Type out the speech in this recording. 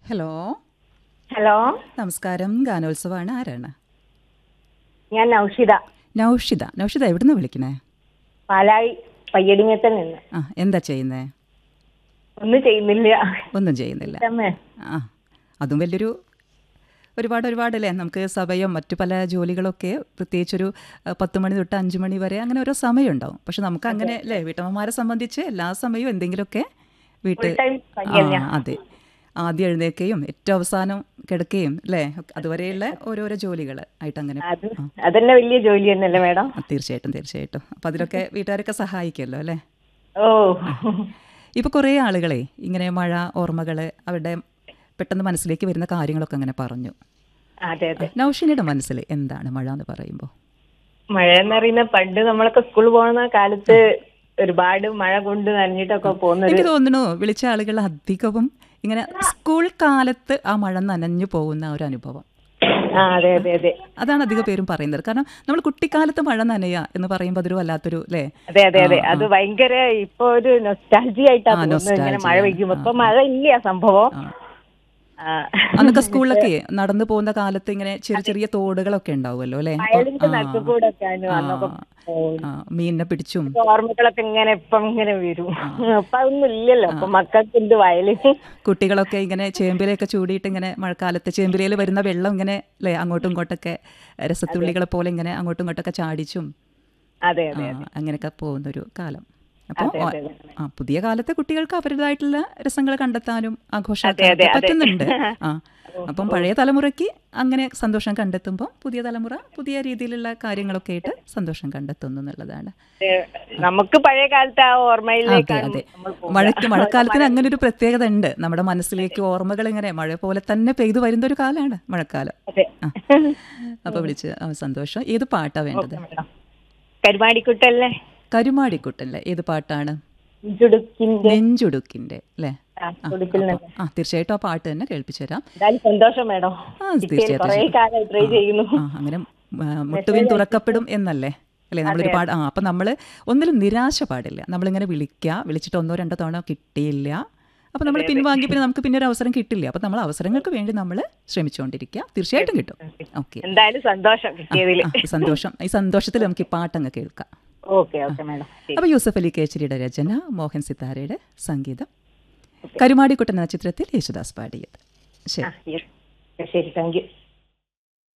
Hello hello നമസ്കാരം ഗാനോത്സവമാണ് ആരാണ് ഞാൻ നൗഷിത നൗഷിത നൗഷിത എവിടുന്ന് വിളിക്കണേ പാലായി പയ്യടിങ്ങത്തിൽ നിന്ന് ആ എന്താ ചെയ്യുന്നേ ഒന്നും ചെയ്യുന്നില്ല ഒന്നും ചെയ്യുന്നില്ല അമ്മേ ആ അതും വലിയൊരു ഒരുപാട് ഒരുപാടല്ലേ നമുക്ക് സമയം മറ്റു പല ജോലികളൊക്കെ പ്രത്യേകിച്ചൊരു അഹ്, പത്ത് മണി തൊട്ട് അഞ്ച് മണി വരെ അങ്ങനെ ഓരോ സമയം ഉണ്ടാവും പക്ഷെ നമുക്ക് അങ്ങനെ അല്ലേ വീട്ടമ്മമാരെ സംബന്ധിച്ച് എല്ലാ സമയവും എന്തെങ്കിലുമൊക്കെ വീട്ടിൽ Full time പണിയല്ലേ? ആ അതെ ആദ്യം എഴുന്നേൽക്കുകയും ഏറ്റവും അവസാനം കിടക്കുകയും അല്ലേ അതുവരെയുള്ള ഓരോരോ ജോലികൾ ആയിട്ട് അങ്ങനെ അത് അതന്നെ വലിയ ജോലി തന്നെയല്ലേ മേഡം ആ, തീർച്ചയായിട്ടും തീർച്ചയായിട്ടും അപ്പം അതിലൊക്കെ വീട്ടുകാരൊക്കെ സഹായിക്കുമല്ലോ അല്ലേ ഓ ഇപ്പോൾ കുറേ ആളുകളെ ഇങ്ങനെ മഴ ഓർമ്മകൾ അവരുടെ പെട്ടെന്ന് മനസ്സിലേക്ക് വരുന്ന കാര്യങ്ങളൊക്കെ അങ്ങനെ പറഞ്ഞു അതെ അതെ നൗഷിനിയുടെ മനസ്സിൽ എന്താണ് മഴ എന്ന് പറയുമ്പോൾ മഴ എന്ന് പറയുന്ന പണ്ട് നമ്മളൊക്കെ സ്കൂളിൽ പോകുന്ന കാലത്ത് ഒരുപാട് മഴ കൊണ്ട് നനഞ്ഞിട്ടൊക്കെ പോകുന്നത് എനിക്ക് തോന്നുന്നു വിളിച്ച ആളുകൾ അധികവും ഇങ്ങനെ സ്കൂൾ കാലത്ത് ആ മഴ നനഞ്ഞു പോകുന്ന ഒരു അനുഭവം ആ അതെ അതെ അതെ അതാണ് അധിക പേരും പറയുന്നത് കാരണം നമ്മൾ കുട്ടിക്കാലത്ത് മഴ നനയുക എന്ന് പറയുമ്പോൾ അതൊരു വല്ലാത്തൊരു അല്ലേ അതെ അതെ അതെ അത് ഭയങ്കര ഇപ്പൊ ഒരു നൊസ്റ്റാൾജി ആയിട്ടാ ആ, തോന്നുന്നത് ഇങ്ങനെ nostalgia മഴ ആണ്. പെയ്യുമ്പോ ഇപ്പൊ മഴ ഇല്ല സംഭവം ആ. ആ. അന്നൊക്കെ സ്കൂളിലൊക്കെ നടന്നു പോകുന്ന കാലത്ത് ഇങ്ങനെ ചെറിയ ചെറിയ തോടുകളൊക്കെ ഉണ്ടാവുമല്ലോ അല്ലേ അപ്പോൾ വയലിന്റെ നടുക്കൂടെ ഒക്കെ ആയിരുന്നു അന്നൊക്കെ പോകുന്നത്. ആ, മീനിനെ പിടിച്ചും ഓർമ്മകളൊക്കെ ഇങ്ങനെ ഇപ്പം ഇങ്ങനെ വരും അപ്പൊ അതൊന്നും ഇല്ലല്ലോ അപ്പൊ മക്കൾക്ക് എന്ത് വയല് കുട്ടികളൊക്കെ ഇങ്ങനെ ചേമ്പിലൊക്കെ ചൂടിയിട്ട് ഇങ്ങനെ മഴക്കാലത്ത് ചേമ്പിലയിൽ വരുന്ന വെള്ളം ഇങ്ങനെ അല്ലേ അങ്ങോട്ടും ഇങ്ങോട്ടൊക്കെ രസത്തുള്ളികളെ പോലെ ഇങ്ങനെ അങ്ങോട്ടും ഇങ്ങോട്ടൊക്കെ ചാടിച്ചും അതെ ആ, അതെ അങ്ങനെയൊക്കെ പോകുന്നൊരു കാലം അപ്പോൾ അതെ, അതെ, അതെ. ആ പുതിയ കാലത്തെ കുട്ടികൾക്ക് അവരുടേതായിട്ടുള്ള രസങ്ങൾ കണ്ടെത്താനും അതെ, ആഘോഷാക്കാനൊക്കെ അതെ, അതെ. പറ്റുന്നുണ്ട് ആ അപ്പം പഴയ തലമുറയ്ക്ക് അങ്ങനെ സന്തോഷം കണ്ടെത്തുമ്പോൾ പുതിയ തലമുറ പുതിയ രീതിയിലുള്ള കാര്യങ്ങളൊക്കെ ആയിട്ട് സന്തോഷം കണ്ടെത്തുന്നു എന്നുള്ളതാണ് ഏ, നമുക്ക് പഴയ കാലത്തെ ആ അതെ ഓർമ്മയിലേക്കാണ് അതെ നമ്മൾ പോകുക. മഴയ്ക്ക് മഴക്കാലത്തിന് അങ്ങനെ ഒരു പ്രത്യേകത ഉണ്ട് നമ്മുടെ മനസ്സിലേക്ക് ഓർമ്മകൾ ഇങ്ങനെ മഴ പോലെ തന്നെ പെയ്തു വരുന്ന ഒരു കാലമാണ് മഴക്കാലം അതെ ആ അപ്പോൾ വിളിച്ച് ആ, സന്തോഷം ഏത് പാട്ടാ വേണ്ടത് കരുമാടിക്കുട്ടല്ലേ കരുമാടിക്കുട്ടല്ലേ ഏത് പാട്ടാണ് ചുടുക്കിന്റെ നെഞ്ചുടുക്കിൻ്റെ അല്ലേ ആ, ചുടുക്കിൽ നിന്ന് ആ തീർച്ചയായിട്ടും ആ പാട്ട് തന്നെ കേൾപ്പിച്ചു തരാം എന്തായാലും സന്തോഷം മേഡം ആ കുറെ തീർച്ചയായിട്ടും കാലമായി ട്രൈ ചെയ്യുന്നു ആ അങ്ങനെ ആ, മുട്ടുവിൻ തുറക്കപ്പെടും എന്നല്ലേ അല്ലേ നമ്മളൊരു പാട് ആ അപ്പം നമ്മൾ ഒന്നിലും നിരാശ പാടില്ല നമ്മളിങ്ങനെ വിളിക്കുക വിളിച്ചിട്ട് ഒന്നോ രണ്ടോ തവണ കിട്ടിയില്ല അപ്പം നമ്മൾ പിൻവാങ്ങി പിന്നെ നമുക്ക് പിന്നെ ഒരു അവസരം കിട്ടില്ല അപ്പം നമ്മൾ അവസരങ്ങൾക്ക് വേണ്ടി നമ്മൾ ശ്രമിച്ചുകൊണ്ടിരിക്കുക തീർച്ചയായിട്ടും കിട്ടും ഓക്കെ എന്തായാലും സന്തോഷം കിട്ടിയതിൽ ആ സന്തോഷം ഈ സന്തോഷത്തിൽ നമുക്ക് ഈ പാട്ടങ്ങ് കേൾക്കാം ഓക്കെ ഓക്കെ മേഡം അപ്പോൾ യൂസഫ് അലി കേച്ചരിയുടെ രചന മോഹൻ സിത്താരയുടെ സംഗീതം കരുമാടിക്കുട്ടൻ എന്ന ചിത്രത്തിൽ യേശുദാസ് പാടിയത് ശരി ആ ശരി താങ്ക് യു